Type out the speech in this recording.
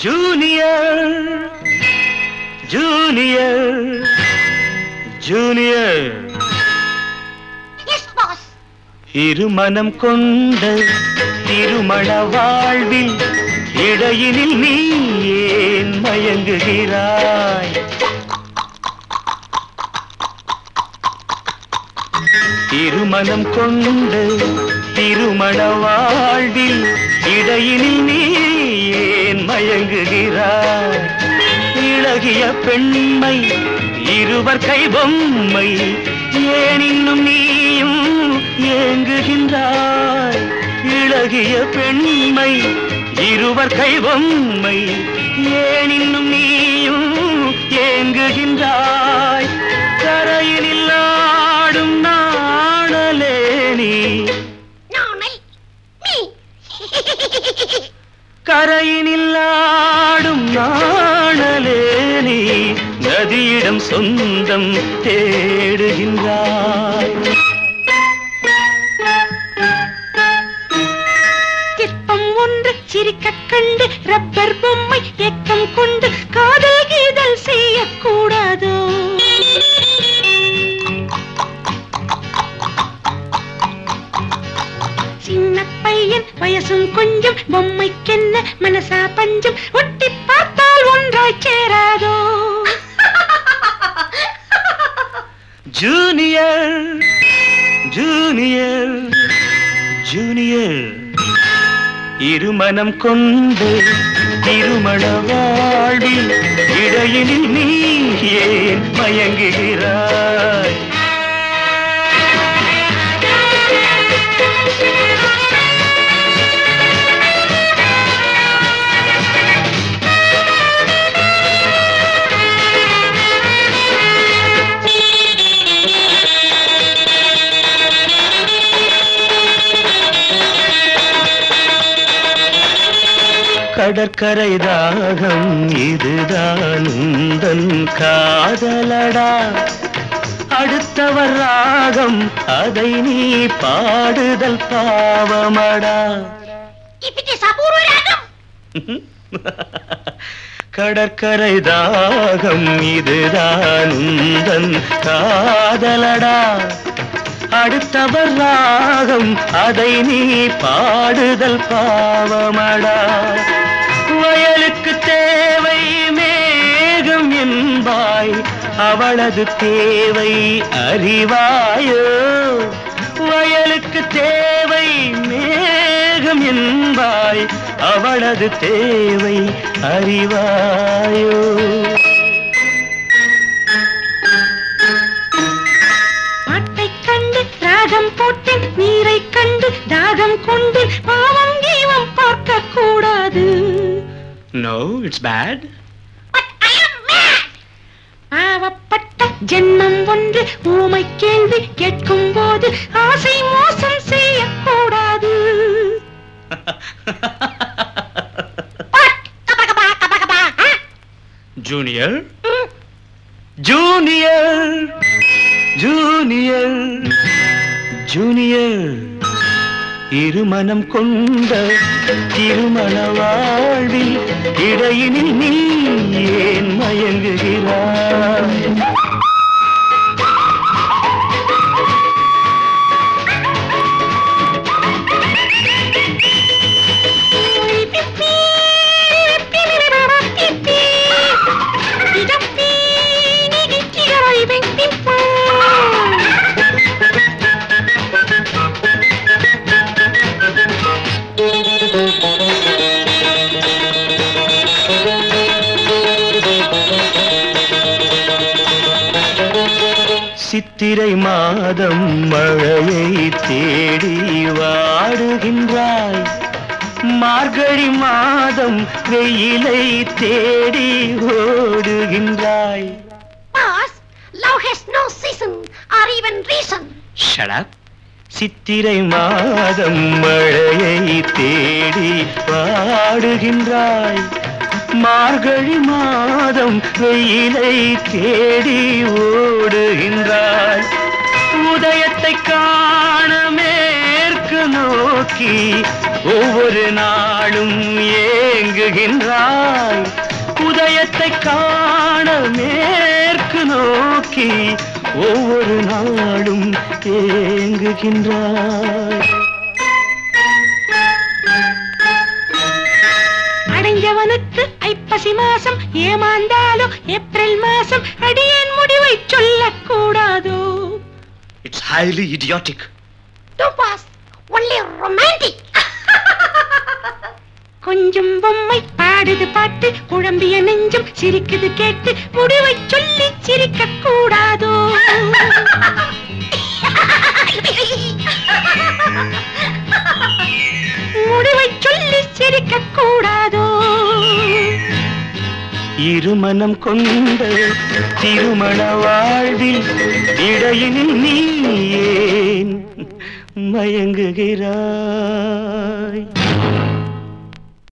Junior junior junior yes boss இருமனம் கொண்ட திருமண வாழ்வில் இடையினில் நீ ஏன் மயங்குகிறாய் திருமணம் கொண்டு திருமண வாழ்வில் இடையினில் நீ ஏன் மயங்குகிறாய் இளகிய பெண்மை இருவர் கை பொம்மை ஏன் இன்னும் நீயும் ஏங்குகின்றாய் இளகிய பெண்மை இருவர் கை பொம்மை ஏன் இன்னும் நீயும் ஏங்குகின்றாய் கரையினில் ஆடும் நாணலே நீ நானை மீ கரையினில் ஆடும் நாணலே நீ நதியிடம் சொந்தம் தேடுகின்றாய் சிற்பம் ஒன்று சிரிக்கக் கண்டு ரப்பர் பொம்மை ஏக்கம் கொண்டு காதல் கீதல் செய்யக்கூடாதோ சின்ன பையன் வயசும் கொஞ்சம் பொம்மைக்கென்ன மனசா பஞ்சம் ஒட்டி பார்த்தால் ஒன்றாய் சேராதோ ஜூனியர் ஜூனியர் ஜூனியர் இருமனம் கொண்டு திருமண வாழ்வில் இடையினில் நீ ஏன் மயங்குகிறாய் கடற்கரை தாகம் இதுதான் உந்தன் காதலடா அடுத்தவர் ராகம் அதை நீ பாடுதல் பாவமடா இப்படி சபூர்வ ராகம் கடற்கரை தாகம் இதுதான் உந்தன் காதலடா அடுத்தவர் ராகம் அதை நீ பாடுதல் பாவமடா வயலுக்கு தேவை மேகம் என்பாய் அவளது தேவை அறிவாயோ வயலுக்கு தேவை மேகம் என்பாய் அவளது தேவை அறிவாயோ பாட்டைக் கண்டு ராகம் போட்டேன் நீரை கண்டு தாகம் கொண்டு பாவம் கீவம் பார்க்க கூடாது நோ இட்ஸ் பேட் பாவப்பட்ட ஜென்மம் ஒன்று ஊமை கேள்வி கேட்கும் போது ஆசை மோசம் செய்யக்கூடாது ஜூனியர் ஜூனியர் ஜூனியர் ஜூனியர் இருமனம் கொண்ட திருமண வாழ்வில் இடையினில் நீ ஏன் மயங்குகிறாய் சித்திரை மாதம் மழையை தேடி வாடுகின்றாய் மார்கழி மாதம் வெயிலை தேடி ஓடுகின்றாய் Boss, love has no season or even reason. Shut up Chithirai மாதம் மழையை தேடி பாடுகின்றாய் மார்கழி மாதம் வெயிலை தேடி ஓடுகின்றாய் உதயத்தை காண மேற்கு நோக்கி ஒவ்வொரு நாள் நாளும் ஏங்குகின்றாய் உதயத்தை காண மேற்கு நோக்கி ஒவ்வொரு நாளும் ஏங்குகின்றாய் அடைஞ்சவனுக்கு ஐப்பசி மாசம் ஏமாந்தாலும் ஏப்ரல் மாசம் அடியேன் முடிவை சொல்லக்கூடாதோ it's highly idiotic only romantic கொஞ்சம் பொம்மை பாடுது பாட்டு குழம்பிய நெஞ்சம் சிரிக்குது கேட்டு முடிவை சொல்லி சிரிக்க கூடாதோ முடிவை சொல்லி சிரிக்க கூடாதோ இருமனம் கொண்ட திருமண வாழ்வில் இடையினில் நீ ஏன் மயங்குகிறாய்